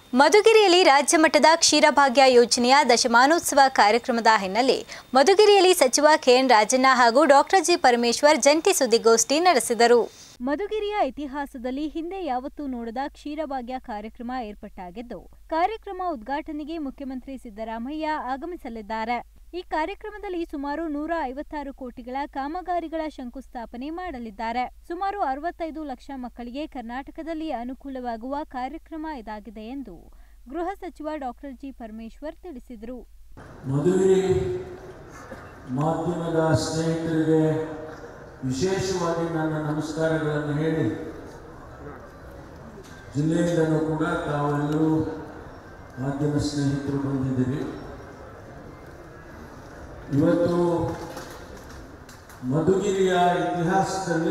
ಮಧುಗಿರಿಯಲ್ಲಿ ರಾಜ್ಯ ಮಟ್ಟದ ಕ್ಷೀರಭಾಗ್ಯ ಯೋಜನೆಯ ದಶಮಾನೋತ್ಸವ ಕಾರ್ಯಕ್ರಮದ ಹಿನ್ನೆಲೆ ಮಧುಗಿರಿಯಲ್ಲಿ ಸಚಿವ ಕೆಎನ್ ರಾಜಣ್ಣ ಹಾಗೂ ಡಾಕ್ಟರ್ ಜಿ ಪರಮೇಶ್ವರ್ ಜಂಟಿ ಸುದ್ದಿಗೋಷ್ಠಿ ನಡೆಸಿದರು ಮಧುಗಿರಿಯ ಇತಿಹಾಸದಲ್ಲಿ ಹಿಂದೆ ಯಾವತ್ತೂ ನೋಡದ ಕ್ಷೀರಭಾಗ್ಯ ಕಾರ್ಯಕ್ರಮ ಏರ್ಪಟ್ಟಾಗಿದ್ದು ಕಾರ್ಯಕ್ರಮ ಉದ್ಘಾಟನೆಗೆ ಮುಖ್ಯಮಂತ್ರಿ ಸಿದ್ದರಾಮಯ್ಯ ಆಗಮಿಸಲಿದ್ದಾರೆ ಈ ಕಾರ್ಯಕ್ರಮದಲ್ಲಿ ಸುಮಾರು ನೂರ ಐವತ್ತಾರು ಕೋಟಿಗಳ ಕಾಮಗಾರಿಗಳ ಶಂಕುಸ್ಥಾಪನೆ ಮಾಡಲಿದ್ದಾರೆ ಸುಮಾರು ಅರವತ್ತೈದು ಲಕ್ಷ ಮಕ್ಕಳಿಗೆ ಕರ್ನಾಟಕದಲ್ಲಿ ಅನುಕೂಲವಾಗುವ ಕಾರ್ಯಕ್ರಮ ಇದಾಗಿದೆ ಎಂದು ಗೃಹ ಸಚಿವ ಡಾಕ್ಟರ್ ಜಿ ಪರಮೇಶ್ವರ್ ತಿಳಿಸಿದರು ಮದುವೆ ಮಾಧ್ಯಮದ ಸ್ನೇಹಿತರಿಗೆ ವಿಶೇಷವಾಗಿ ನನ್ನ ನಮಸ್ಕಾರಗಳನ್ನು ಹೇಳಿ ಜಿಲ್ಲೆಯಿಂದಲೂ ಕೂಡ ತಾವೆಲ್ಲರೂ ಮಾಧ್ಯಮ ಸ್ನೇಹಿತರು ಬಂದಿದ್ದೀರಿ ಇವತ್ತು ಮಧುಗಿರಿಯ ಇತಿಹಾಸದಲ್ಲಿ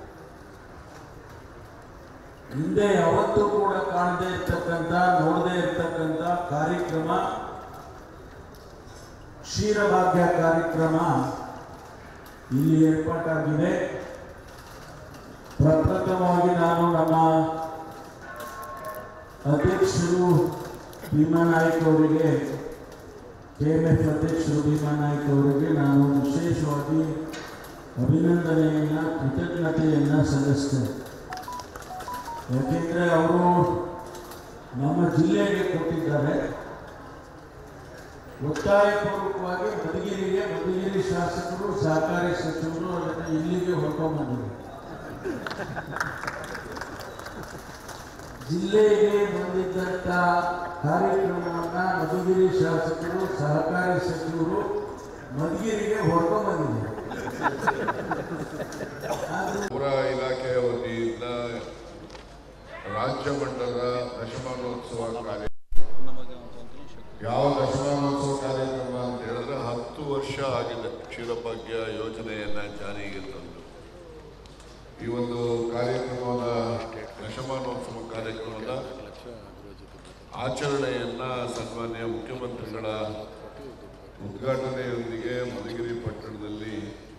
ಹಿಂದೆ ಯಾವತ್ತೂ ಕೂಡ ಕಾಣದೇ ಇರ್ತಕ್ಕಂಥ ನೋಡದೇ ಇರ್ತಕ್ಕಂಥ ಕಾರ್ಯಕ್ರಮ ಕ್ಷೀರಭಾಗ್ಯ ಕಾರ್ಯಕ್ರಮ ಇಲ್ಲಿ ಏರ್ಪಾಟಾಗಿದೆ ಪ್ರಪ್ರಥಮವಾಗಿ ನಾನು ನಮ್ಮ ಅಧ್ಯಕ್ಷರು ಭೀಮಾ ನಾಯ್ಕ ಅವರಿಗೆ ಕೆ ಎಮ್ ಎಫ್ ಅಧ್ಯಕ್ಷರು ಭೀಮಾ ನಾಯ್ಕ ಅವರಿಗೆ ನಾನು ವಿಶೇಷವಾಗಿ ಅಭಿನಂದನೆಯನ್ನು ಕೃತಜ್ಞತೆಯನ್ನು ಸಲ್ಲಿಸ್ತೇನೆ ಯಾಕೆಂದರೆ ಅವರು ನಮ್ಮ ಜಿಲ್ಲೆಗೆ ಕೊಟ್ಟಿದ್ದಾರೆ ಒತ್ತಾಯಪೂರ್ವಕವಾಗಿ ಮಧುಗಿರಿಗೆ ಮಧುಗಿರಿ ಶಾಸಕರು ಸಹಕಾರಿ ಸಚಿವರು ಅದನ್ನು ಇಲ್ಲಿಗೆ ಹೊರಕೊಂಡ್ಬಂದಿದೆ ಜಿಲ್ಲೆಗೆ ಬಂದಿದ್ದಂಥ ಕಾರ್ಯಕ್ರಮವನ್ನು ಮಧುಗಿರಿ ಶಾಸಕರು ಸಹಕಾರಿ ಸಚಿವರು ಮಧುಗಿರಿಗೆ ಹೊರಕೊಂಡ್ಬಂದಿದ್ದಾರೆ ಪುರ ಇಲಾಖೆಯ ವತಿಯಿಂದ ರಾಜ್ಯ ಮಟ್ಟದ ದಶಮಾನೋತ್ಸವ ಕಾರ್ಯ ಯಾವ ದಶಮಾನೋತ್ಸವ ಕಾರ್ಯಕ್ರಮ ಅಂತ ಹೇಳಿದ್ರೆ ಹತ್ತು ವರ್ಷ ಆಗಿದೆ ಕ್ಷೀರಭಾಗ್ಯ ಯೋಜನೆಯನ್ನ ಜಾರಿಗೆ ತಂದು ಈ ಒಂದು ಕಾರ್ಯಕ್ರಮದ ದಶಮಾನೋತ್ಸವ ಕಾರ್ಯಕ್ರಮದ ಆಚರಣೆಯನ್ನ ಸನ್ಮಾನ್ಯ ಮುಖ್ಯಮಂತ್ರಿಗಳ ಉದ್ಘಾಟನೆಯೊಂದಿಗೆ ಮಧುಗಿರಿ ಪಟ್ಟಣದಲ್ಲಿ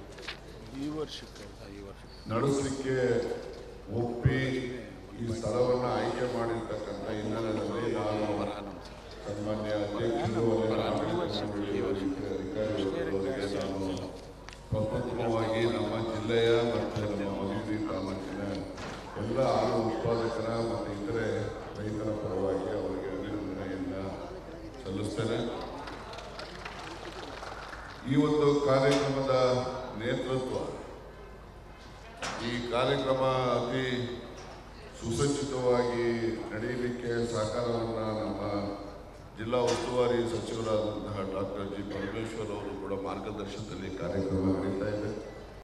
ನಡೆಸಲಿಕ್ಕೆ ಒಪ್ಪಿ ಈ ಸ್ಥಳವನ್ನು ಆಯ್ಕೆ ಮಾಡಿರ್ತಕ್ಕಂಥ ಹಿನ್ನೆಲೆಯಲ್ಲಿ ನಾನು ಸನ್ಮಾನ್ಯ ಅಧ್ಯಕ್ಷರು ಅಲ್ಲಿನ ಆಡಳಿತ ಮಂಡಳಿಯ ಅಧಿಕಾರಿಗಳಿಗೆ ನಾನು ಪ್ರಪ್ರಥಮವಾಗಿ ನಮ್ಮ ಜಿಲ್ಲೆಯ ಮತ್ತು ನಮ್ಮ ಮಧುಗಿರಿ ತಾಲೂಕಿನ ಎಲ್ಲ ಹಾಲು ಉತ್ಪಾದಕರ ಮತ್ತು ಇತರೆ ರೈತರ ಪರವಾಗಿ ಅವರಿಗೆ ಅಭಿನಂದನೆಯನ್ನು ಸಲ್ಲಿಸ್ತೇನೆ ಈ ಒಂದು ಕಾರ್ಯಕ್ರಮದ ನೇತೃತ್ವ ಈ ಕಾರ್ಯಕ್ರಮ ಅತಿ ಸುಸಜ್ಜಿತವಾಗಿ ನಡೆಯಲಿಕ್ಕೆ ಸಹಕಾರವನ್ನು ನಮ್ಮ ಜಿಲ್ಲಾ ಉಸ್ತುವಾರಿ ಸಚಿವರಾದಂತಹ ಡಾಕ್ಟರ್ ಜಿ ಪರಮೇಶ್ವರ್ ಅವರು ಕೂಡ ಮಾರ್ಗದರ್ಶನದಲ್ಲಿ ಕಾರ್ಯಕ್ರಮ ನಡೀತಾ ಇದೆ